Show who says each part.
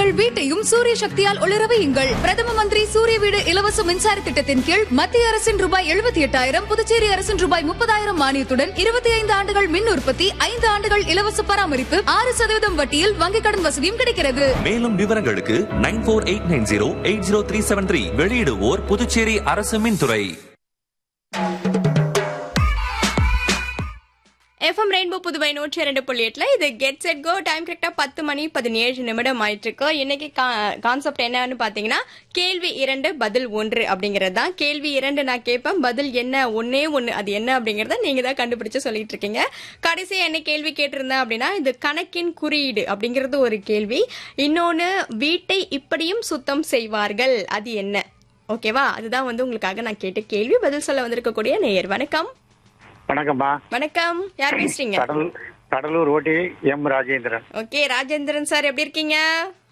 Speaker 1: உங்கள் வீட்டையும் சூரிய சக்தியால் ஒளிர வையுங்கள் பிரதம மந்திரி சூரிய வீடு இலவச மின்சார திட்டத்தின் கீழ் மத்திய அரசின் ரூபாய் எழுபத்தி எட்டாயிரம் புதுச்சேரி அரசின் ரூபாய் முப்பதாயிரம் மானியத்துடன் இருபத்தி ஐந்து ஆண்டுகள் மின் உற்பத்தி ஐந்து ஆண்டுகள் இலவச பராமரிப்பு ஆறு சதவீதம் வட்டியில் வங்கிக் கடன் வசதியும் கிடைக்கிறது
Speaker 2: மேலும் விவரங்களுக்கு nine four eight nine zero eight zero three seven three வெளியிடுவோர் புதுச்சேரி அரசு மின்துறை
Speaker 3: எஃப்எம் ரெயின்போ புதுவை நூற்றி இரண்டு புள்ளி எட்டுல இது கெட் செட் கோ டைம் கரெக்டா பத்து மணி பதினேழு நிமிடம் ஆயிட்டு இருக்கு இன்னைக்கு கான்செப்ட் என்னன்னு பாத்தீங்கன்னா கேள்வி இரண்டு பதில் ஒன்று அப்படிங்கறது தான் கேள்வி இரண்டு நான் கேட்பேன் பதில் என்ன ஒன்னே ஒன்னு அது என்ன அப்படிங்கறத நீங்க தான் கண்டுபிடிச்சு சொல்லிட்டு இருக்கீங்க கடைசியா என்ன கேள்வி கேட்டிருந்தேன் அப்படின்னா இது கணக்கின் குறியீடு அப்படிங்கிறது ஒரு கேள்வி இன்னொன்னு வீட்டை இப்படியும் சுத்தம் செய்வார்கள் அது என்ன ஓகேவா அதுதான் வந்து உங்களுக்காக நான் கேட்ட கேள்வி பதில் சொல்ல வந்திருக்கக்கூடிய நேயர் வணக்கம்
Speaker 4: வணக்கம்மா
Speaker 3: வணக்கம் யார் பேசுறீங்க
Speaker 4: கடல் கடலூர் ஓட்டி M Rajendran
Speaker 3: okay Rajendran sir எப்படி இருக்கீங்க